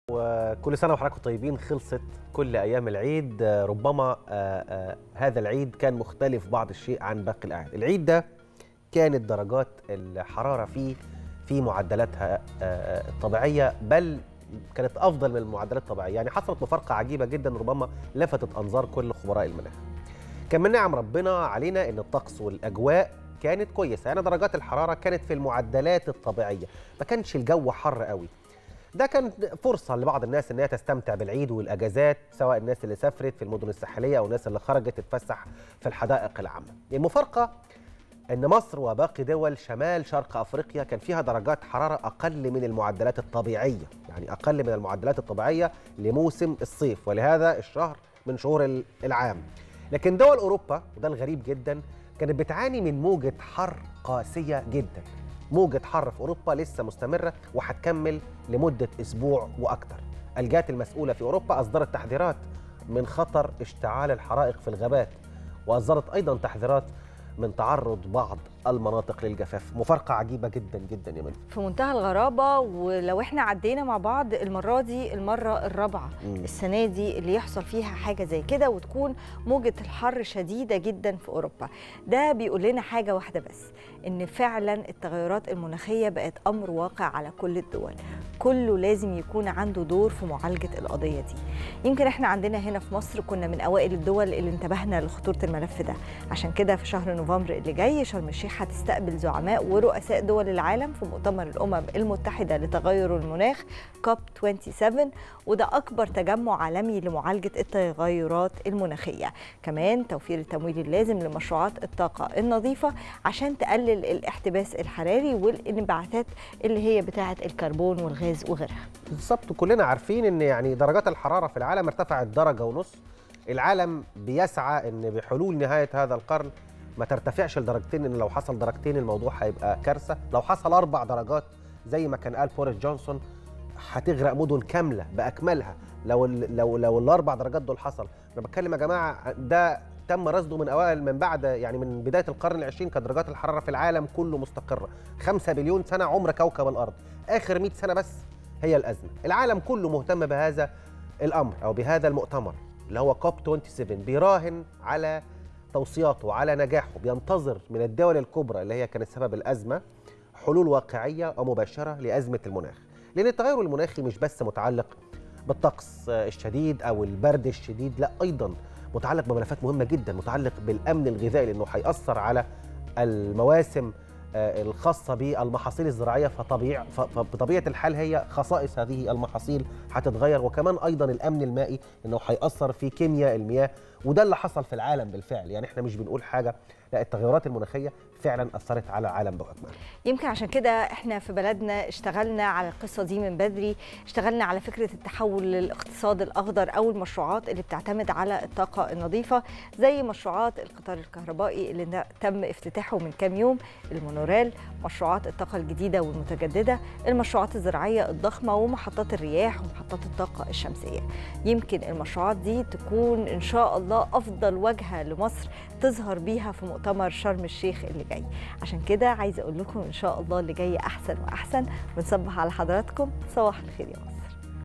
وكل سنة وحضراتكم طيبين خلصت كل أيام العيد ربما آه، آه، هذا العيد كان مختلف بعض الشيء عن باقي الأعياد العيد ده كانت درجات الحرارة فيه في معدلاتها آه، الطبيعية بل كانت أفضل من المعدلات الطبيعية يعني حصلت مفارقة عجيبة جدا ربما لفتت أنظار كل خبراء المناخ كان من نعم ربنا علينا ان الطقس والاجواء كانت كويسه يعني درجات الحراره كانت في المعدلات الطبيعيه ما كانش الجو حر قوي ده كان فرصه لبعض الناس ان هي تستمتع بالعيد والاجازات سواء الناس اللي سافرت في المدن الساحليه او الناس اللي خرجت تتفسح في الحدائق العامه المفارقه ان مصر وباقي دول شمال شرق افريقيا كان فيها درجات حراره اقل من المعدلات الطبيعيه يعني اقل من المعدلات الطبيعيه لموسم الصيف ولهذا الشهر من شهور العام لكن دول اوروبا وده الغريب جدا كانت بتعاني من موجه حر قاسيه جدا موجه حر في اوروبا لسه مستمره وهتكمل لمده اسبوع واكثر الجهات المسؤوله في اوروبا اصدرت تحذيرات من خطر اشتعال الحرائق في الغابات واصدرت ايضا تحذيرات من تعرض بعض المناطق للجفاف مفارقه عجيبه جدا جدا يا منى في منتهى الغرابة ولو احنا عدينا مع بعض المرة دي المرة الرابعة مم. السنة دي اللي يحصل فيها حاجة زي كده وتكون موجة الحر شديدة جدا في أوروبا ده بيقول لنا حاجة واحدة بس إن فعلا التغيرات المناخية بقت أمر واقع على كل الدول كله لازم يكون عنده دور في معالجة القضية دي يمكن احنا عندنا هنا في مصر كنا من أوائل الدول اللي انتبهنا لخطورة الملف ده عشان كده في شهر نوفمبر اللي جاي شرم الشيخ هتستقبل زعماء ورؤساء دول العالم في مؤتمر الأمم المتحدة لتغير المناخ كوب 27 وده أكبر تجمع عالمي لمعالجة التغيرات المناخية كمان توفير التمويل اللازم لمشروعات الطاقة النظيفة عشان تقلل الاحتباس الحراري والانبعاثات اللي هي بتاعة الكربون والغاز وغيرها بالظبط كلنا عارفين ان يعني درجات الحراره في العالم ارتفعت درجه ونص العالم بيسعى ان بحلول نهايه هذا القرن ما ترتفعش لدرجتين ان لو حصل درجتين الموضوع هيبقى كارثه لو حصل اربع درجات زي ما كان قال بوريس جونسون هتغرق مدن كامله باكملها لو ال لو لو الاربع درجات دول حصل انا بتكلم يا جماعه ده تم رصده من اوائل من بعد يعني من بدايه القرن العشرين كانت درجات الحراره في العالم كله مستقره 5 بليون سنه عمر كوكب الارض اخر 100 سنه بس هي الازمه العالم كله مهتم بهذا الامر او بهذا المؤتمر اللي هو كوب 27 بيراهن على توصياته وعلى نجاحه بينتظر من الدول الكبرى اللي هي كانت سبب الازمه حلول واقعيه ومباشره لازمه المناخ لان التغير المناخي مش بس متعلق بالطقس الشديد او البرد الشديد لا ايضا متعلق بملفات مهمه جدا متعلق بالامن الغذائي لانه هياثر على المواسم آه، الخاصه بالمحاصيل الزراعيه فطبيع ف- فبطبيعه الحال هي خصائص هذه المحاصيل هتتغير وكمان ايضا الامن المائي انه هياثر في كيمياء المياه وده اللي حصل في العالم بالفعل يعني احنا مش بنقول حاجه لا التغيرات المناخيه فعلا اثرت على العالم باكمله يمكن عشان كده احنا في بلدنا اشتغلنا على القصه دي من بدري اشتغلنا على فكره التحول للاقتصاد الاخضر او المشروعات اللي بتعتمد على الطاقه النظيفه زي مشروعات القطار الكهربائي اللي نا- تم افتتاحه من كام يوم المونوريل مشروعات الطاقه الجديده والمتجدده المشروعات الزراعيه الضخمه ومحطات الرياح ومحطات الطاقه الشمسيه يمكن المشروعات دي تكون ان شاء الله افضل واجهه لمصر تظهر بيها في مؤتمر شرم الشيخ اللي جاي عشان كده عايزه اقول لكم ان شاء الله اللي جاي احسن واحسن ونصبح على حضراتكم صباح الخير يا مصر